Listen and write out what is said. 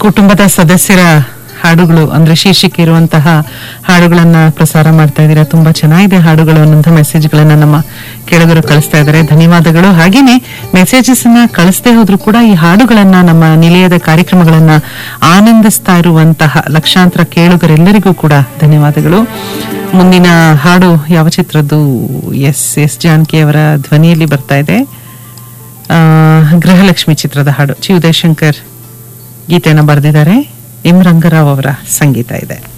ಕುಟುಂಬದ ಸದಸ್ಯರ ಹಾಡುಗಳು ಅಂದ್ರೆ ಶೀರ್ಷಿಕೆ ಇರುವಂತಹ ಹಾಡುಗಳನ್ನ ಪ್ರಸಾರ ಮಾಡ್ತಾ ಇದ್ದೀರಾ ತುಂಬಾ ಚೆನ್ನಾಗಿದೆ ಹಾಡುಗಳು ಅನ್ನೋಂಥ ಮೆಸೇಜ್ಗಳನ್ನ ನಮ್ಮ ಕೆಳಗರು ಕಳಿಸ್ತಾ ಇದ್ದಾರೆ ಧನ್ಯವಾದಗಳು ಹಾಗೇನೆ ಮೆಸೇಜಸ್ ಅನ್ನ ಕಳಿಸದೇ ಹೋದ್ರು ಕೂಡ ಈ ಹಾಡುಗಳನ್ನ ನಮ್ಮ ನಿಲಯದ ಕಾರ್ಯಕ್ರಮಗಳನ್ನ ಆನಂದಿಸ್ತಾ ಇರುವಂತಹ ಲಕ್ಷಾಂತರ ಕೇಳುಗರೆಲ್ಲರಿಗೂ ಕೂಡ ಧನ್ಯವಾದಗಳು ಮುಂದಿನ ಹಾಡು ಯಾವ ಚಿತ್ರದ್ದು ಎಸ್ ಎಸ್ ಜಾನಕಿ ಅವರ ಧ್ವನಿಯಲ್ಲಿ ಬರ್ತಾ ಇದೆ ಆ, ಗೃಹಲಕ್ಷ್ಮಿ ಚಿತ್ರದ ಹಾಡು ಚಿ ಉದಯಶಂಕರ್ ಗೀತೆಯನ್ನು ಬರೆದಿದ್ದಾರೆ ಎಂ ರಂಗರಾವ್ ಅವರ ಸಂಗೀತ ಇದೆ